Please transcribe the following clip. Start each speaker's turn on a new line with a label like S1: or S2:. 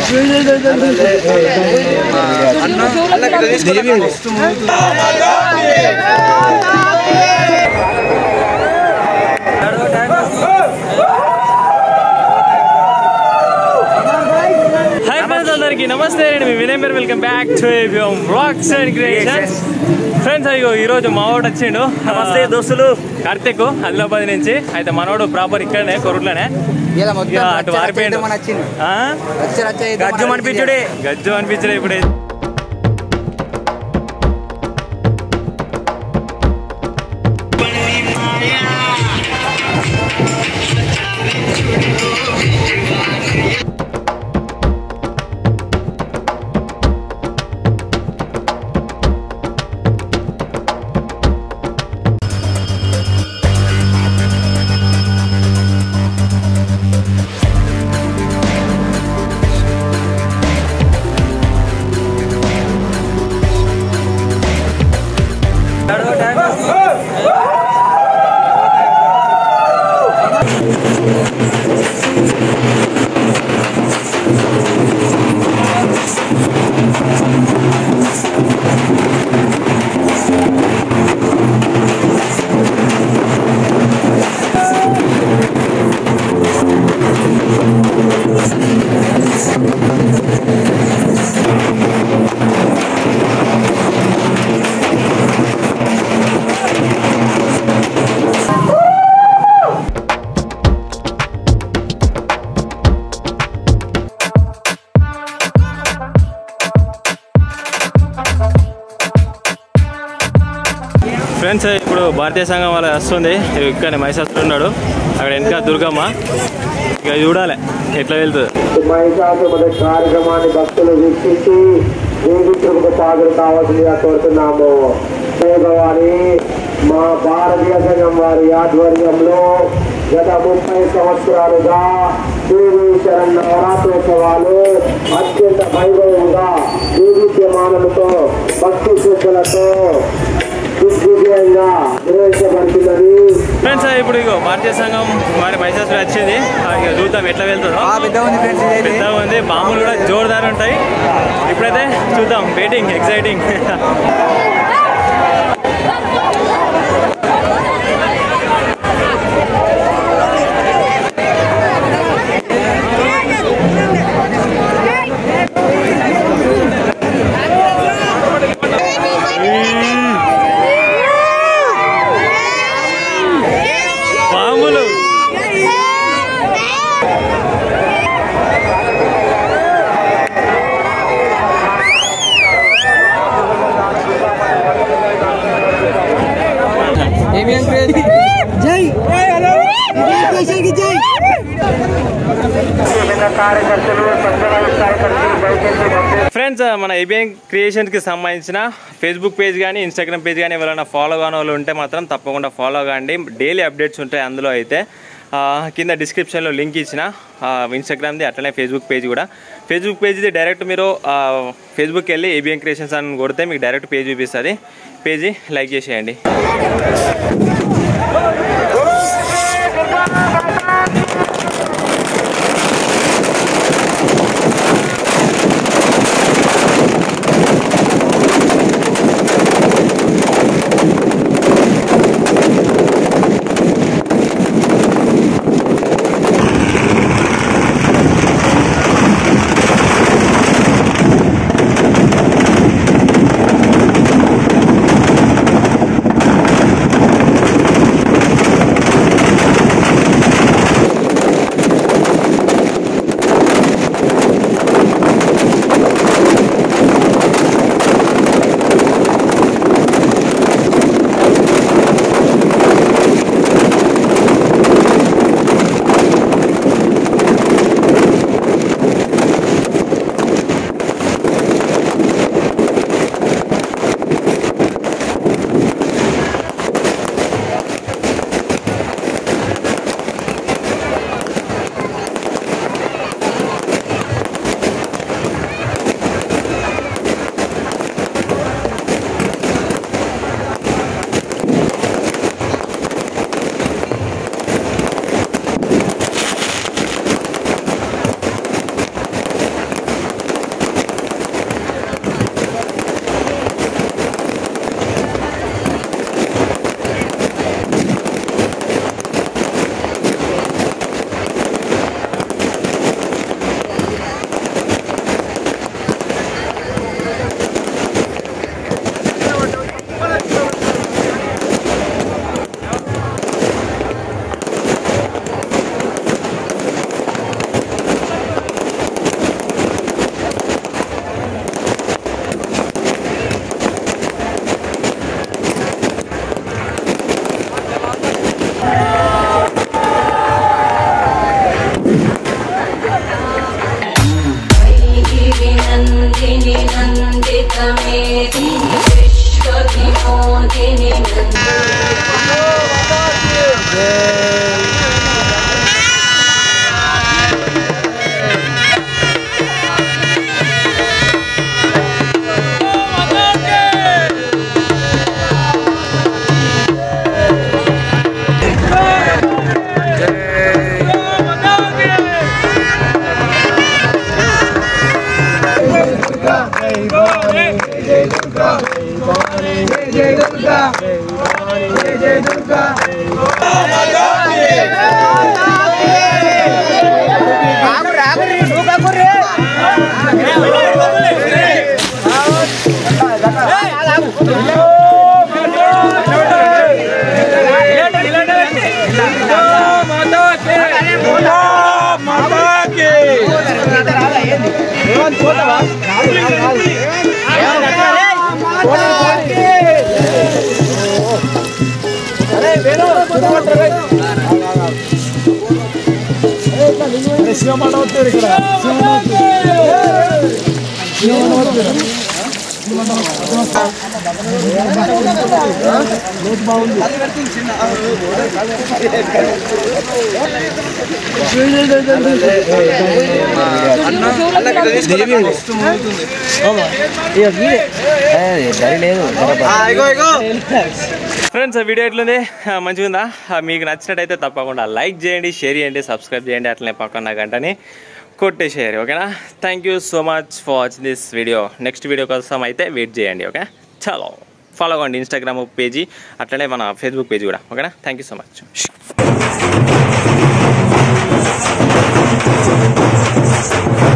S1: Hi friends అందరికి నమస్తే నేను మీ వినయ్ మీరు welcome back to rocks and creations friends అయ్యో ఈ రోజు మావాడు వచ్చిండు నమస్తే దోస్తులు కార్తిక్ ఆదిలాబాద్ నుంచి అయితే మనోడు ప్రాపర్ ఇక్కడనే కొరుట్లోనే
S2: ఇలా
S1: ఇక
S2: మొత్తం
S1: అటు
S2: రచ్చ రచ్చ
S1: వారిపోయిండు
S2: ఇద్దామని వచ్చింది
S1: ఆ?
S2: రచ్చ రచ్చ ఇద్దామని
S1: గజ్జు అనిపించుడే గజ్జు అనిపించడే ఇప్పుడే ఫ్రెండ్స్ ఇప్పుడు భారతీయ సంఘం వాళ్ళ వస్తుంది ఇక్కడ మైసాస్త్రి ఉన్నాడు అక్కడ వెనక దుర్గమ్మ ఇక చూడాలి ఎట్లా వెళ్తుంది
S3: మహిషాసుమద కార్యక్రమాన్ని భక్తులు వీక్షించి దేవిత్రులకు పాదులు కావాల్సిందిగా కోరుతున్నాము భగవాని మా భారతీయ సంఘం వారి ఆధ్వర్యంలో గత ముప్పై సంవత్సరాలుగా దేవీశ్వరం నవరాత్రోత్సవాలు అత్యంత వైభవంగా దేవీద్యమానులతో భక్తి శ్రద్ధలతో దిగ్విజయంగా నిర్వహించబడుతున్నది
S1: ఫ్రెండ్స్ ఇప్పుడు ఇగో భారతీయ సంఘం వారి మైసాస్త్రి వచ్చింది ఆ, ఇక చూద్దాం ఎట్లా వెళ్తుందో
S2: ఆ పెద్ద ఉంది ఫ్రెండ్స్ ఇదైతే
S1: పెద్దగా ఉంది బాంబులు కూడా జోరుదారు ఉంటాయి ఇప్పుడైతే చూద్దాం వెయిటింగ్ ఎక్సైటింగ్ బాంబులు
S2: ఏమేం క్రేజ్ జై జై
S3: కార్యకర్తలు సంఘాల కార్యకర్తలు బయటకు పంపే
S1: ఫ్రెండ్స్ మన ఏబిఎన్ క్రియేషన్స్కి సంబంధించిన ఫేస్బుక్ పేజ్ కానీ ఇన్స్టాగ్రామ్ పేజ్ కానీ ఎవరైనా ఫాలో కాని వాళ్ళు ఉంటే మాత్రం తప్పకుండా ఫాలో కాండి డైలీ అప్డేట్స్ ఉంటాయి అందులో అయితే ఆ, కింద డిస్క్రిప్షన్లో లింక్ ఇచ్చిన ఆ, ఇన్స్టాగ్రామ్ది అట్లనే ఫేస్బుక్ పేజ్ కూడా ఫేస్బుక్ పేజ్ది డైరెక్ట్ మీరు ఆ, ఫేస్బుక్కి వెళ్ళి ఏబిఎన్ క్రియేషన్స్ అని కొడితే మీకు డైరెక్ట్ పేజ్ చూపిస్తుంది పేజీ లైక్ చేసేయండి
S4: नन्दिनि नन्दितमेति विश्वविनोदिनि नन्दिनि
S2: దరి లేదు
S1: ఫ్రెండ్స్ ఆ వీడియో ఎట్లుంది ఆ, మంచిగా ఉందా ఆ, మీకు నచ్చినట్టయితే తప్పకుండా లైక్ చేయండి షేర్ చేయండి సబ్స్క్రైబ్ చేయండి అట్లనే పక్కన గంటని కొట్టేసేయాలి ఓకేనా thank you so much for watching this video next video కోసం అయితే వెయిట్ చేయండి ఓకే చలో ఫాలో అవ్వండి ఇన్స్టాగ్రామ్ పేజీ అట్లనే మన ఫేస్బుక్ పేజ్ కూడా ఓకేనా థ్యాంక్ యూ సో మచ్